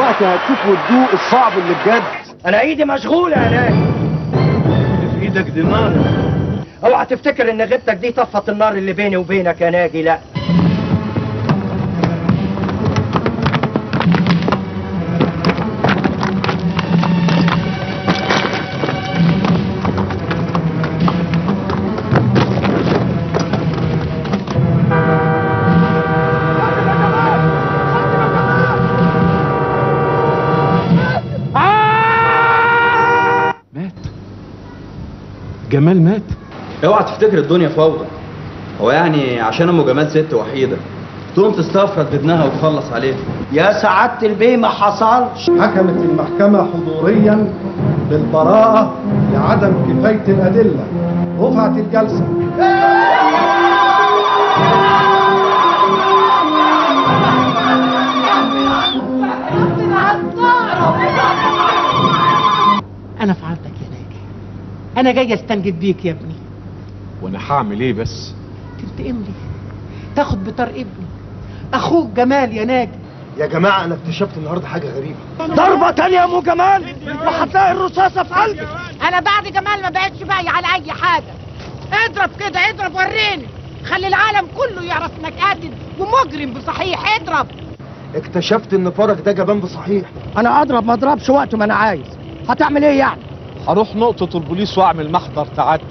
دلوقتي هتشوف وتدوق الصعب اللي بجد انا ايدي مشغوله يا ناجي اللي في ايدك دي نار اوعى تفتكر ان غيبتك دي طفت النار اللي بيني وبينك يا ناجي لا مات جمال مات اوعى تفتكر الدنيا فوضى هو يعني عشان ام جمال ست وحيده تقوم تستفرد بابنها وتخلص عليه يا سعادة البيه ما حصلش حكمت المحكمة حضوريا بالبراءة لعدم كفاية الأدلة رفعت الجلسة انا فعلتك يا ناجي انا جاي استنجد بيك يا ابني وانا هعمل ايه بس تنتقم لي تاخد بطار ابني اخوك جمال يا ناجي يا جماعة أنا اكتشفت النهاردة حاجة غريبة ضربة تانية يا ام جمال وهتلاقي الرصاصة في قلبك انا بعد جمال ما بقتش باقي على اي حاجه اضرب كده اضرب وريني خلي العالم كله يعرف انك قاتل ومجرم بصحيح اضرب اكتشفت إن فرج ده جبان بصحيح انا اضرب ما اضربش وقت ما انا عايز هتعمل ايه يعني هروح نقطة البوليس واعمل محضر تعدي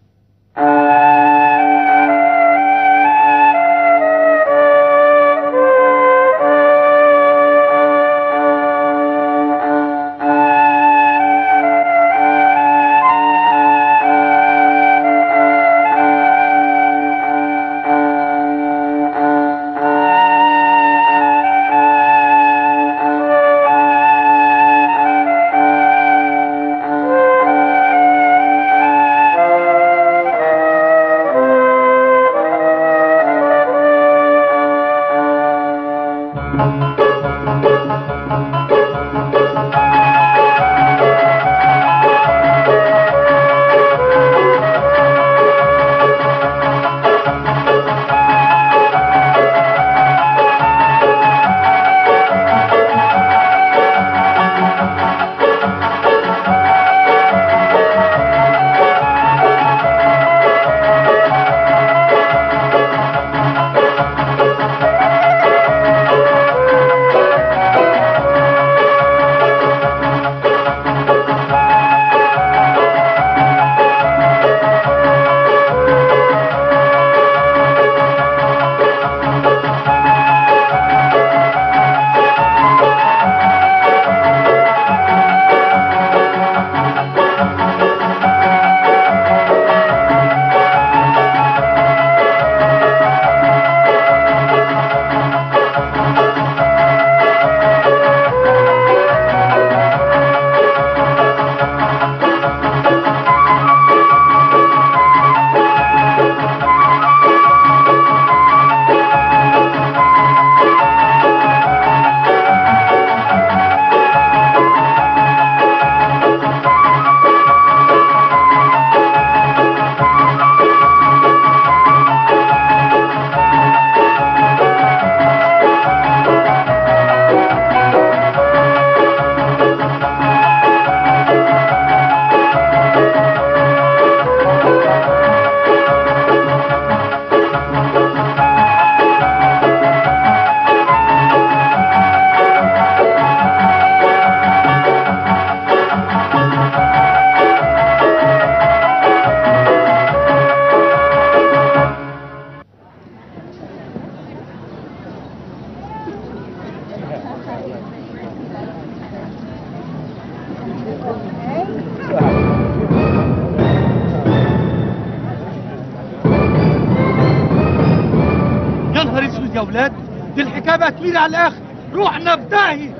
يا نهار اسود يا ولاد دي الحكايه بقت كبيره على الاخر روحنا في داهيه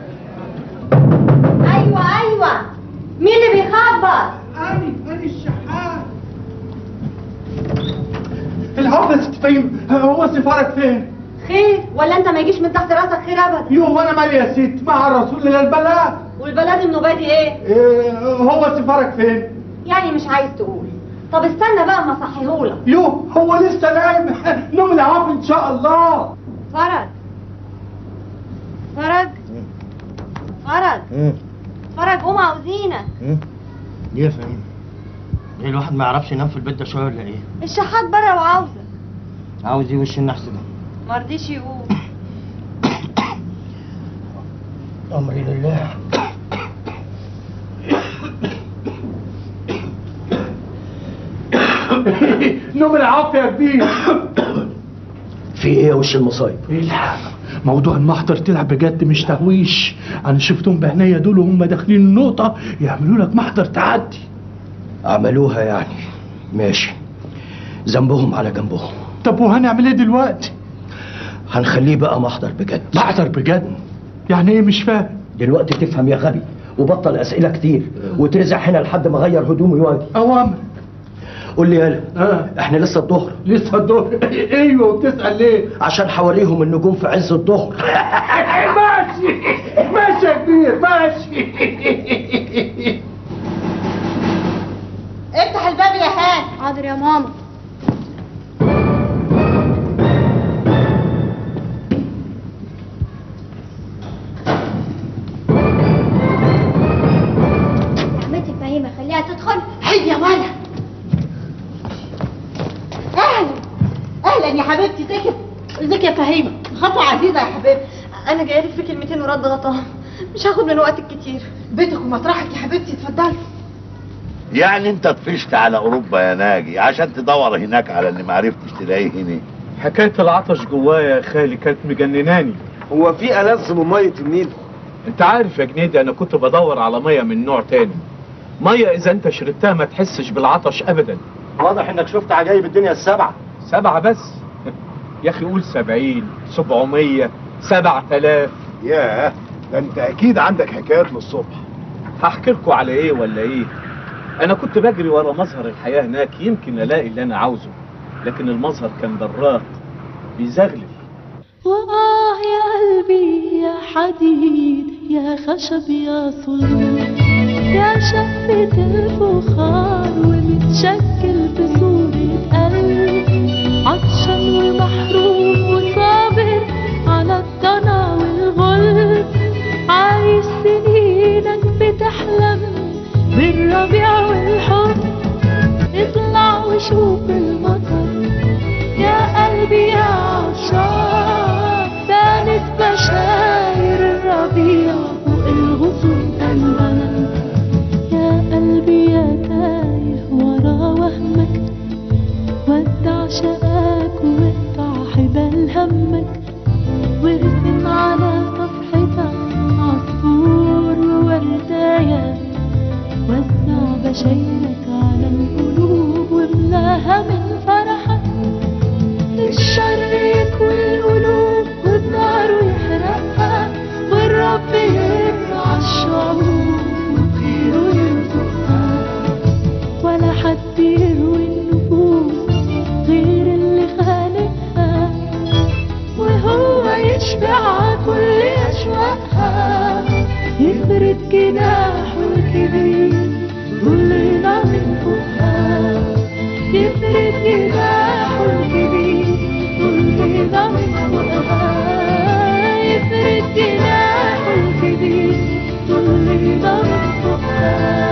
ايوه ايوه مين اللي بيخبط اني اني الشحات العفو يا ست فهيم هو سفارك فين؟ خير ولا انت ما يجيش من تحت راسك خير ابدا يوه وانا مالي يا ست مع الرسول الى البلاء والبلد النوبادي ايه إيه هو سفارك فين؟ يعني مش عايز تقول طب استنى بقى اما اصحيهولك يوه هو لسه نايم نوم العافية ان شاء الله فرج فرج فرج مم. فرج قوم عاوزينك مم. ليه يا فهيم؟ ليه الواحد ما يعرفش ينام في البيت ده شويه ولا ايه؟ الشحات بره وعاوزك عاوز ايه وش النحس ده؟ مرضيش يقوم امري لله نوم العافيه يا كبير في ايه يا وش المصايب؟ الحق موضوع المحضر طلع بجد مش تهويش انا شفتهم بعينيا دول وهم داخلين النقطه يعملوا لك محضر تعدي عملوها يعني ماشي ذنبهم على جنبهم طب وهنعمل ايه دلوقتي هنخليه بقى محضر بجد محضر بجد يعني ايه مش فاهم دلوقتي تفهم يا غبي وبطل اسئله كتير وترزع هنا لحد ما اغير هدومي واجي اوامر قول لي يالا اه احنا لسه الظهر لسه الدور ايوه بتسال ليه عشان حواليهم النجوم في عز الظهر ماشي ماشي يا كبير ماشي افتح الباب يا هان حاضر يا ماما عمتي فهيمة خليها تدخل هيا ولا اهلا اهلا يا حبيبتي ازيك ازيك يا فهيمه خطوه عزيزه يا حبيبتي انا جايه لك في كلمتين ورد غطاها مش هاخد من وقتك كتير بيتك ومطرحك يا حبيبتي اتفضلي يعني انت طفشت على اوروبا يا ناجي عشان تدور هناك على اللي ما عرفتش تلاقيه هنا حكاية العطش جوايا يا خالي كانت مجنناني هو في ألذ من مية النيل انت عارف يا جنيدي انا كنت بدور على مية من نوع تاني مية اذا انت شربتها ما تحسش بالعطش ابدا واضح انك شفت عجايب الدنيا السبعه سبعة بس يا اخي قول سبعين سبعمية سبع تلاف ياه ده انت اكيد عندك حكايات للصبح هحكي لكم على ايه ولا ايه انا كنت بجري ورا مظهر الحياة هناك يمكن الاقي اللي انا عاوزه لكن المظهر كان براق بيزغلل وآه يا قلبي يا حديد يا خشب يا صلب يا شفة الفخار ومتشكل بصورة قلب عطشان ومحروم وصابر على الضنا والغلب عايش سنينك بتحلم بالربيع والحب اطلع وشوف المطر يا قلبي يا عطشان بانت بشاير الربيع فوق الغصون الغنم يا قلبي يا تايه ورا وهمك ودع شقاك وقطع حبال همك وارسم على صفحتك عصفور ووردايه وسع بشايرك على القلوب واملاها من فرحك الشر يكوي القلوب والنار يحرقها والرب يرفع الشعوب وخيره يرزقها ولا حد يروي النفوس غير اللي خالقها وهو يشبع كل أشواقها يفرد جناحه الكبير كلنا من فوقها يفرد جناحه الكبير كلنا من فوقها يفرد جناحه الكبير كلنا من فوقها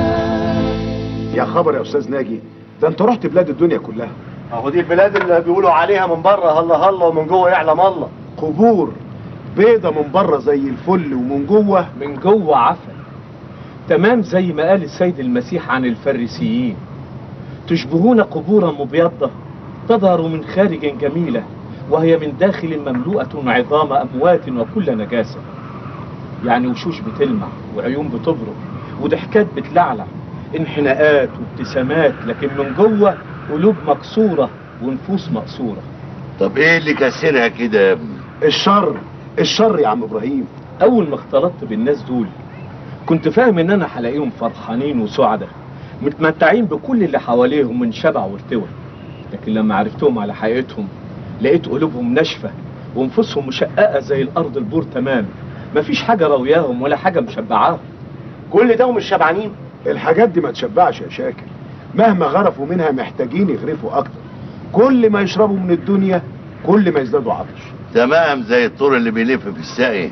يا خبر يا استاذ ناجي ده انت رحت بلاد الدنيا كلها اهو دي البلاد اللي بيقولوا عليها من بره هلا هلا ومن جوه يعلم الله قبور بيضة من بره زي الفل ومن جوه من جوه عفن تمام زي ما قال السيد المسيح عن الفريسيين تشبهون قبورا مبيضة تظهر من خارج جميلة وهي من داخل مملوءة عظام أموات وكل نجاسة يعني وشوش بتلمع وعيون بتبرق وضحكات بتلعلع انحناءات وابتسامات لكن من جوه قلوب مكسورة ونفوس مقصورة طب ايه اللي كسرها كده يا ابني الشر الشر يا عم ابراهيم اول ما اختلطت بالناس دول كنت فاهم ان انا هلاقيهم فرحانين وسعداء متمتعين بكل اللي حواليهم من شبع وارتوى لكن لما عرفتهم على حقيقتهم لقيت قلوبهم ناشفة ونفوسهم مشققة زي الارض البور تمام مفيش حاجة راوياهم ولا حاجة مشبعاهم كل ده ومش شبعانين الحاجات دي ما تشبعش يا شاكر مهما غرفوا منها محتاجين يغرفوا اكتر كل ما يشربوا من الدنيا كل ما يزدادوا عطش تمام زي الطور اللي بيلف في الساقي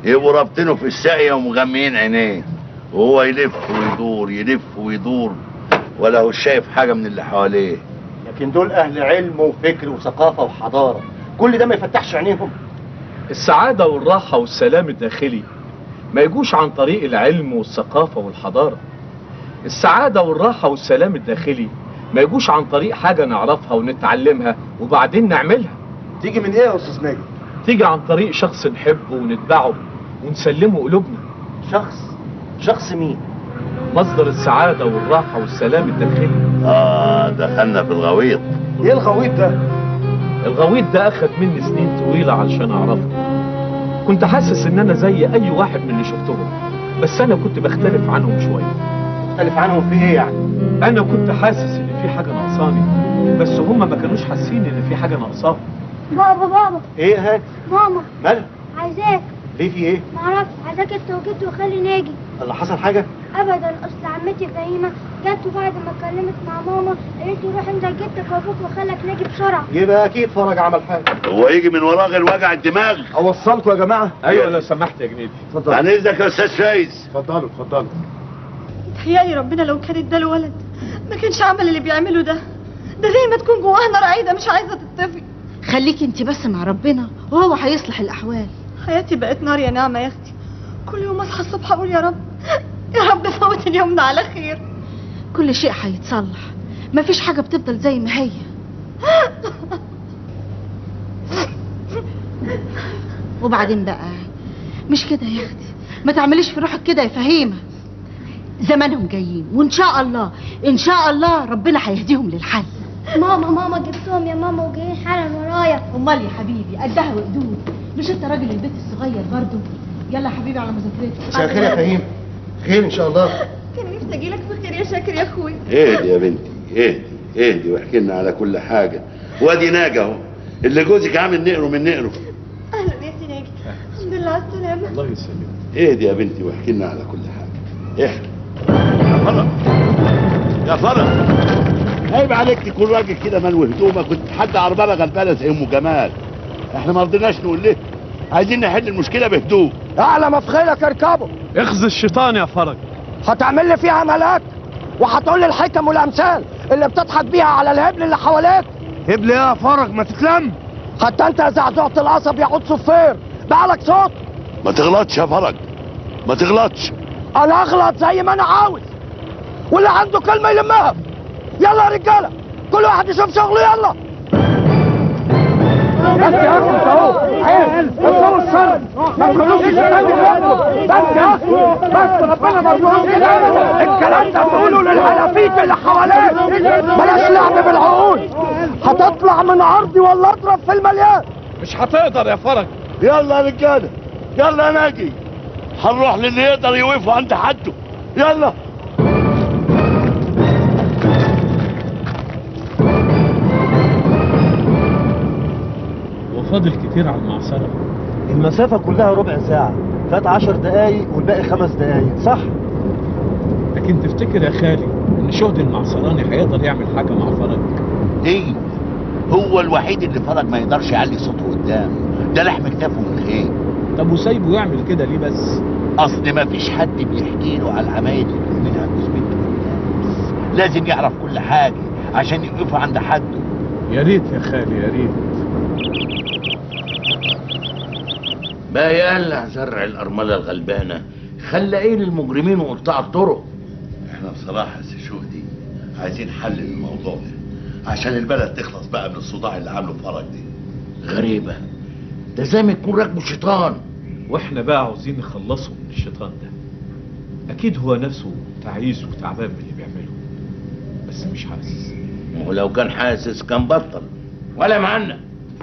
يبقوا رابطينه في الساقية ومغميين عينيه وهو يلف ويدور يلف ويدور ولا هو شايف حاجة من اللي حواليه لكن دول اهل علم وفكر وثقافه وحضاره كل ده ما يفتحش عينيهم السعادة والراحة والسلام الداخلي ما يجوش عن طريق العلم والثقافة والحضارة السعادة والراحة والسلام الداخلي ما يجوش عن طريق حاجة نعرفها ونتعلمها وبعدين نعملها تيجي من ايه يا استاذ ناجي تيجي عن طريق شخص نحبه ونتبعه ونسلمه قلوبنا شخص شخص مين مصدر السعادة والراحة والسلام الداخلي اه دخلنا في الغويط ايه الغويط ده الغويط ده أخد مني سنين طويلة علشان أعرفه كنت حاسس إن أنا زي أي واحد من اللي شفتهم بس أنا كنت بختلف عنهم شوية مختلف عنهم في ايه يعني أنا كنت حاسس إن في حاجة ناقصاني بس هما ما كانوش حاسين إن في حاجة ناقصاهم بابا بابا ايه يا هاد ماما مالها عايزاك ليه في ايه معرفش عايزاك انت وجدت وخلي ناجي اللي حصل حاجه ابدا اصل عمتي فهيمه جت بعد ما اتكلمت مع ماما قالت لي روح انت جدك وابوك وخلك ناجي بسرعه يبقى اكيد فرج عمل حاجه هو يجي من وراه غير وجع الدماغ اوصلكم يا جماعه أيوة لو سمحت يا جنيدي اتفضل عن اذنك يا استاذ فايز اتفضلوا اتفضلوا تهيألي ربنا لو كان اداله ولد ما كانش عمل اللي بيعمله ده ده زي ما تكون جواها نار عايده مش عايزه تطفي خليكي انت بس مع ربنا وهو هيصلح الاحوال حياتي بقت نار يا نعمه يا اختي كل يوم اصحى الصبح اقول يا رب يا رب فوت اليوم ده على خير كل شيء هيتصلح مفيش حاجه بتفضل زي ما هي وبعدين بقى مش كده يا اختي ما تعمليش في روحك كده يا فهيمه زمانهم جايين وان شاء الله ان شاء الله ربنا هيهديهم للحل ماما ماما جبتهم يا ماما وجايين حالا ورايا امال يا حبيبي قدها وقدود مش انت راجل البيت الصغير برضه يلا يا حبيبي على مذاكرتك مساء الخير يا فهيم خير ان شاء الله كان نفسي اجيلك بخير يا شاكر يا اخوي اهدي يا بنتي اهدي اهدي واحكي لنا على كل حاجة وادي ناجي اهو اللي جوزك عامل نقره من نقره اهلا يا سي ناجي الحمد لله على السلامه الله يسلمك اهدي يا بنتي واحكي لنا على كل حاجة احكي يا فرج يا فرج عيب عليك تكون راجل كده ملوي هدومك كنت حد عربانه غلبانه زي ام جمال احنا ما رضيناش نقول ليه عايزين نحل المشكله بهدوء اعلى ما في خيلك اركبه اخذ الشيطان يا فرج هتعمل لي فيها ملاك وهتقول لي الحكم والامثال اللي بتضحك بيها على الهبل اللي حواليك هبل ايه يا فرج ما تتلم حتى انت يا زعزعة القصب يا عود صفير بقالك صوت ما تغلطش يا فرج ما تغلطش انا اغلط زي ما انا عاوز واللي عنده كلمه يلمها يلا يا رجاله كل واحد يشوف شغله يلا بس يا اخي انت اهو عيل اطلعوا الشر ما تكونوش الكلام بس يا اخي بس ربنا مرضوهم كده الكلام ده بقوله للحلافيت اللي حواليك بلاش لعب بالعقول هتطلع من عرضي ولا اضرب في المليان مش هتقدر يا فرج يلا يا رجاله يلا يا ناجي هنروح للي يقدر يوقفوا عند حده يلا وفاضل كتير على المعصرة المسافة كلها ربع ساعة فات عشر دقايق والباقي خمس دقايق صح؟ لكن تفتكر يا خالي ان شهد المعصراني هيقدر يعمل حاجة مع فرج ايه هو الوحيد اللي فرج ما يقدرش يعلي صوته قدام ده لحم كتافه من خير طب وسايبه يعمل كده ليه بس اصل ما فيش حد بيحكي له على العمايل اللي بيعملها جوز بنته للناس لازم يعرف كل حاجه عشان يوقفوا عند حده يا ريت يا خالي يا ريت بقى يقلع زرع الأرملة الغلبانة خلى ايه للمجرمين وقطاع الطرق احنا بصراحة يا سي شهدي عايزين حل للموضوع ده عشان البلد تخلص بقى من الصداع اللي عامله فرج دي غريبة ده زي ما يكون راكبه شيطان واحنا بقى عاوزين نخلصه من الشيطان ده اكيد هو نفسه تعيس وتعبان من اللي بيعمله بس مش حاسس ما هو لو كان حاسس كان بطل ولا معنا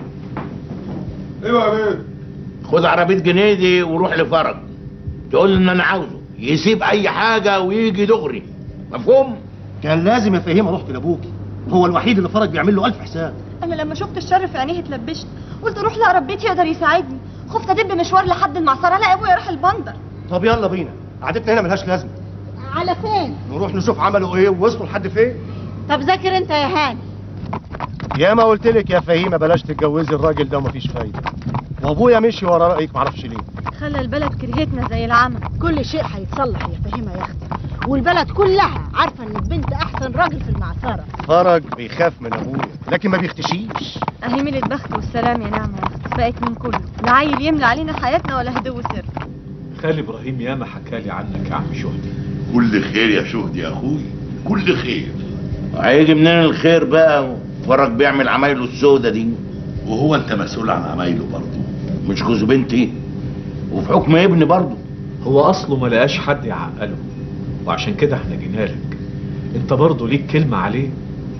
ايوه يا بيه خد عربية جنيدي وروح لفرج تقول له ان انا عاوزه يسيب اي حاجة ويجي دغري مفهوم؟ كان لازم افهمها رحت لابوكي هو الوحيد اللي فرج بيعمل له الف حساب انا لما شفت الشر في عينيه اتلبشت قلت اروح لاقرب بيتي يقدر يساعدني خفت ادب مشوار لحد المعصره الاقي ابويا راح البندر طب يلا بينا قعدتنا هنا ملهاش لازمه على فين نروح نشوف عملوا ايه ووصلوا لحد فين طب ذاكر انت يا هاني يا ما قلت لك يا فهيمه بلاش تتجوزي الراجل ده ومفيش فايده وابويا مشي ورا رايك معرفش ليه خلى البلد كرهتنا زي العمى كل شيء هيتصلح يا فهيمه يا اختي والبلد كلها عارفه ان البنت احسن راجل في المعصره فرج بيخاف من ابويا لكن ما بيختشيش اهي ميلة بخت والسلام يا نعمة يا اختي فاقت من كله لا عيل يملى علينا حياتنا ولا هدو سر خالي ابراهيم ياما حكالي عنك يا عم شهدي كل خير يا شهدي يا اخوي كل خير هيجي منين الخير بقى فرج بيعمل عمايله السودة دي وهو انت مسؤول عن عمايله برضه مش جوز بنتي وفي حكم ابني برضه هو اصله ما لقاش حد يعقله وعشان كده احنا جينا لك انت برضه ليك كلمه عليه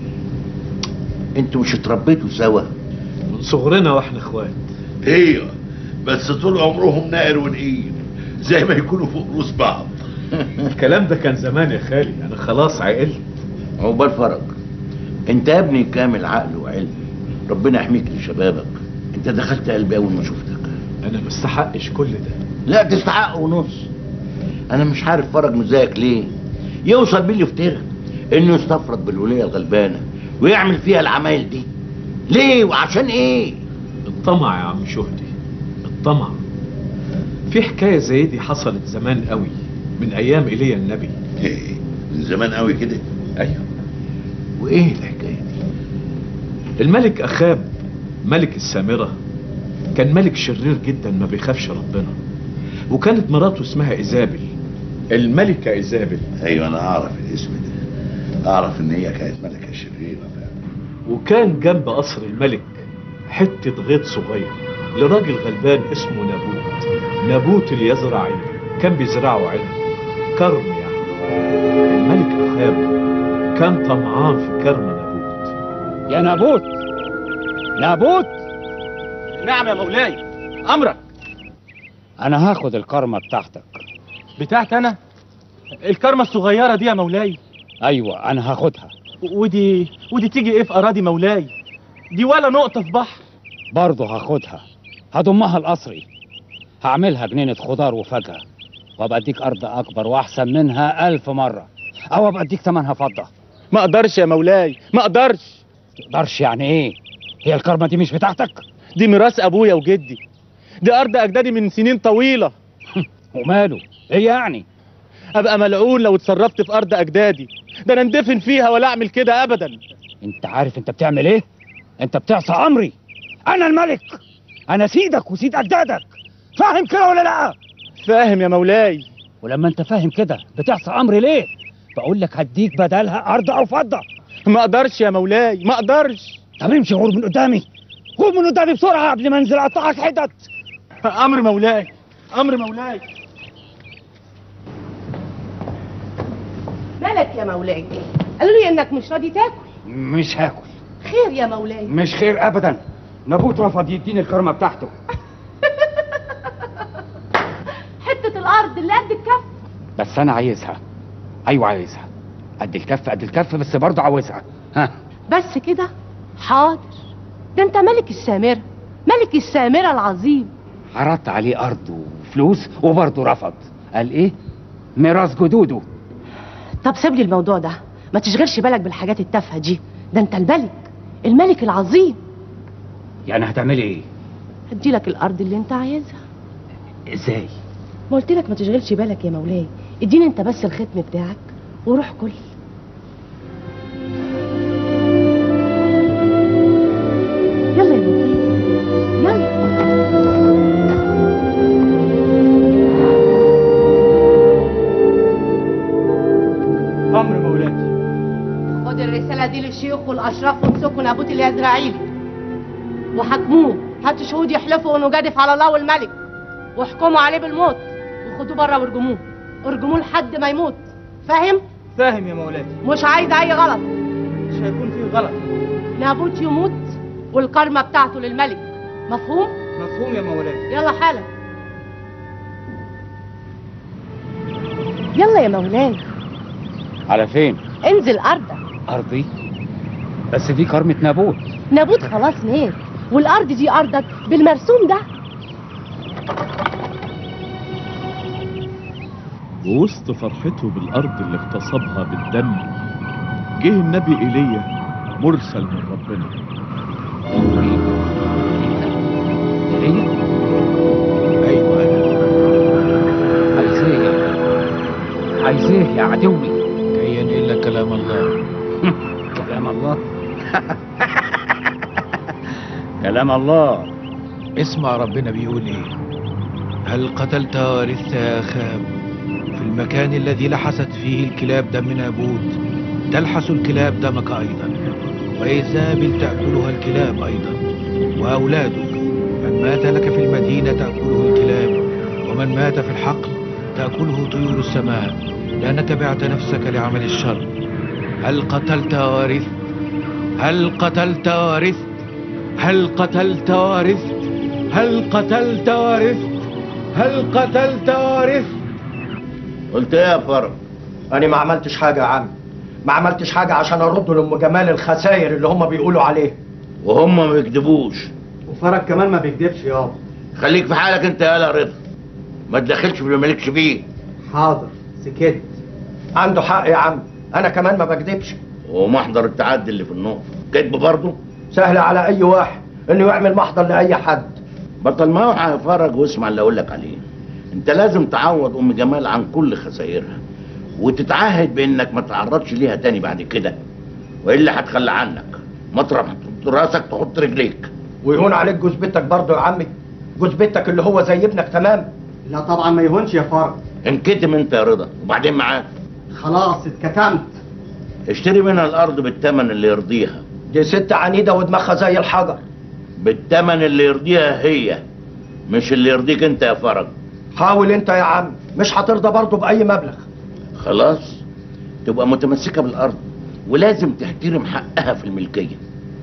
انتوا مش اتربيتوا سوا من صغرنا واحنا اخوات ايوه بس طول عمرهم نائر ونقير زي ما يكونوا فوق رؤوس بعض الكلام ده كان زمان يا خالي انا خلاص عقلت عقبال فرج انت يا ابني كامل عقل وعلم ربنا يحميك لشبابك انت دخلت قلبي اول ما شفتك انا مستحقش كل ده لا تستحق ونص انا مش عارف فرج مش زيك ليه يوصل بيه الافتراء انه يستفرد بالوليه الغلبانه ويعمل فيها العمايل دي ليه وعشان ايه الطمع يا عم شهدي الطمع في حكايه زي دي حصلت زمان قوي من ايام ايليا النبي ايه من زمان قوي كده ايوه وايه الحكايه دي الملك اخاب ملك السامره كان ملك شرير جدا ما بيخافش ربنا وكانت مراته اسمها ايزابل الملكه ايزابل ايوه انا اعرف الاسم ده اعرف ان هي كانت ملكه شريره فعلا وكان جنب قصر الملك حته غيط صغير لراجل غلبان اسمه نابوت نابوت اليزرعي كان بيزرعوا عنب كرم يعني الملك اخاب كان طمعان في كرم نابوت يا نابوت نابوت نعم يا مولاي امرك انا هاخد الكرمه بتاعتك بتاعت انا الكرمه الصغيره دي يا مولاي ايوه انا هاخدها ودي ودي تيجي ايه في اراضي مولاي دي ولا نقطه في بحر برضه هاخدها هضمها لقصري هعملها جنينة خضار وفاكهة وابقى اديك ارض اكبر واحسن منها الف مرة او ابقى اديك تمنها فضة ما اقدرش يا مولاي ما اقدرش تقدرش يعني ايه هي الكرمة دي مش بتاعتك دي ميراث ابويا وجدي دي ارض اجدادي من سنين طويله وماله ايه يعني ابقى ملعون لو اتصرفت في ارض اجدادي ده انا اندفن فيها ولا اعمل كده ابدا انت عارف انت بتعمل ايه انت بتعصى امري انا الملك انا سيدك وسيد اجدادك فاهم كده ولا لا فاهم يا مولاي ولما انت فاهم كده بتعصى امري ليه بقول لك هديك بدلها ارض او فضه ما اقدرش يا مولاي ما اقدرش طب امشي غور من قدامي غور من قدامي بسرعه قبل ما انزل اقطعك حتت امر مولاي امر مولاي مالك يا مولاي قالوا لي انك مش راضي تاكل مش هاكل خير يا مولاي مش خير ابدا نابوت رفض يديني الكرمه بتاعته حته الارض اللي قد الكف بس انا عايزها ايوه عايزها قد الكف قد الكف بس برضه عاوزها ها بس كده حاضر ده انت ملك السامره ملك السامره العظيم عرضت عليه ارض وفلوس وبرضه رفض قال ايه ميراث جدوده طب سيب لي الموضوع ده ما تشغلش بالك بالحاجات التافهه دي ده انت الملك الملك العظيم يعني هتعملي ايه هدي لك الارض اللي انت عايزها ازاي ما قلت لك ما تشغلش بالك يا مولاي اديني انت بس الختم بتاعك وروح كل يلا يا مولاي يلا امر مولاي خد الرسالة دي للشيوخ والأشراف وامسكوا نابوت اليزرعيلي وحاكموه هاتوا شهود يحلفوا انه جادف على الله والملك واحكموا عليه بالموت وخدوه بره وارجموه ارجموه لحد ما يموت فاهم؟ فاهم يا مولاي مش عايز أي غلط مش هيكون فيه غلط نابوت يموت والكرمة بتاعته للملك مفهوم؟ مفهوم يا مولاي يلا حالا يلا يا مولاي على فين انزل أرضك ارضي بس دي كرمه نابوت نابوت خلاص مات والأرض دي أرضك بالمرسوم ده ووسط فرحته بالأرض اللي اغتصبها بالدم جه النبي إيليا مرسل من ربنا ايه عدوي كي ينقل كلام الله كلام الله كلام الله اسمع ربنا بيقول ايه هل قتلت وارثت يا اخاب في المكان الذي لحست فيه الكلاب دم نابوت تلحس الكلاب دمك ايضا وايزابل تاكلها الكلاب ايضا واولادك من مات لك في المدينه تاكله الكلاب ومن مات في الحقل تاكله طيور السماء لانك بعت نفسك لعمل الشر هل قتلت وارثت هل قتلت وارثت هل قتلت وارثت هل قتلت وارثت هل قتلت وارثت قلت ايه يا فرج انا ما عملتش حاجه يا عم ما عملتش حاجه عشان ارد لام جمال الخساير اللي هم بيقولوا عليه وهم ما بيكذبوش وفرج كمان ما بيكدبش يابا خليك في حالك انت يا رضا ما تدخلش في اللي مالكش فيه حاضر سكت عنده حق يا عم انا كمان ما بكدبش ومحضر التعدي اللي في النص كذب برضه سهل على اي واحد انه يعمل محضر لاي حد بطل موحى يا فرج واسمع اللي اقول لك عليه انت لازم تعوض ام جمال عن كل خسائرها وتتعهد بانك ما تعرضش ليها تاني بعد كده والا هتخلى عنك مطرح ما تحط راسك تحط رجليك ويهون عليك جوز بنتك برضه يا عمي جوز بنتك اللي هو زي ابنك تمام لا طبعا ما يهونش يا فرج انكتم انت يا رضا وبعدين معاك خلاص اتكتمت اشتري منها الارض بالثمن اللي يرضيها دي ست عنيده ودماغها زي الحجر بالثمن اللي يرضيها هي مش اللي يرضيك انت يا فرج حاول انت يا عم مش هترضى برضه باي مبلغ خلاص تبقى متمسكة بالأرض ولازم تحترم حقها في الملكية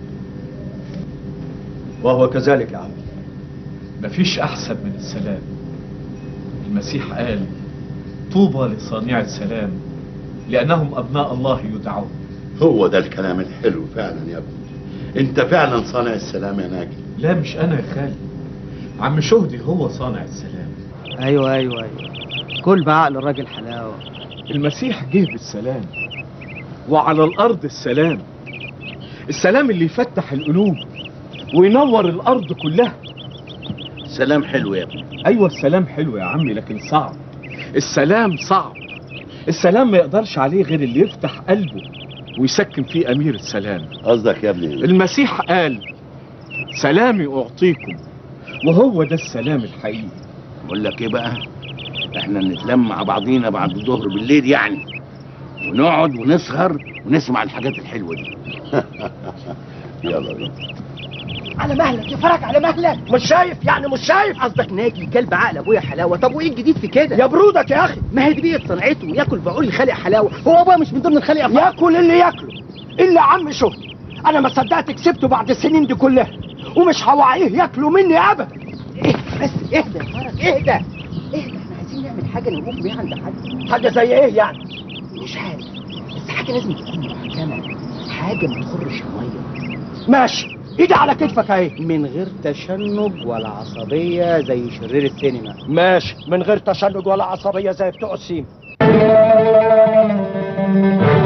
وهو كذلك يا عم مفيش أحسن من السلام المسيح قال طوبى لصانع السلام لأنهم أبناء الله يدعون هو ده الكلام الحلو فعلا يا ابني انت فعلا صانع السلام يا ناجي لا مش أنا يا خالد عم شهدي هو صانع السلام ايوه ايوه ايوه كل بعقل الراجل حلاوه المسيح جه بالسلام وعلى الأرض السلام السلام اللي يفتح القلوب وينور الأرض كلها سلام حلو يا ابني أيوة السلام حلو يا عمي لكن صعب السلام صعب السلام ما يقدرش عليه غير اللي يفتح قلبه ويسكن فيه أمير السلام قصدك يا ابني المسيح قال سلامي أعطيكم وهو ده السلام الحقيقي بقول لك ايه بقى احنا نتلم مع بعضينا بعد الظهر بالليل يعني ونقعد ونسهر ونسمع الحاجات الحلوه دي يلا بينا على مهلك يا فرج على مهلك مش شايف يعني مش شايف قصدك ناجي كلب عقل ابويا حلاوه طب وايه الجديد في كده يا برودك يا اخي ما هي دي بيئه صنعته ياكل بعول خالق حلاوه هو ابويا مش من ضمن الخالق يا فرج ياكل اللي ياكله الا عم شهدي انا ما صدقت كسبته بعد السنين دي كلها ومش هوعيه ياكله مني ابدا ايه بس اهدى يا فرج اهدى اهدى احنا عايزين نعمل حاجه نوقف بيها عند حد حاجه زي ايه يعني مش عارف بس حاجه لازم تكون محكمه حاجه ما تخرش الميه ماشي ايدي على كتفك اهي من غير تشنج ولا عصبيه زي شرير السينما ماشي من غير تشنج ولا عصبيه زي بتوع السيما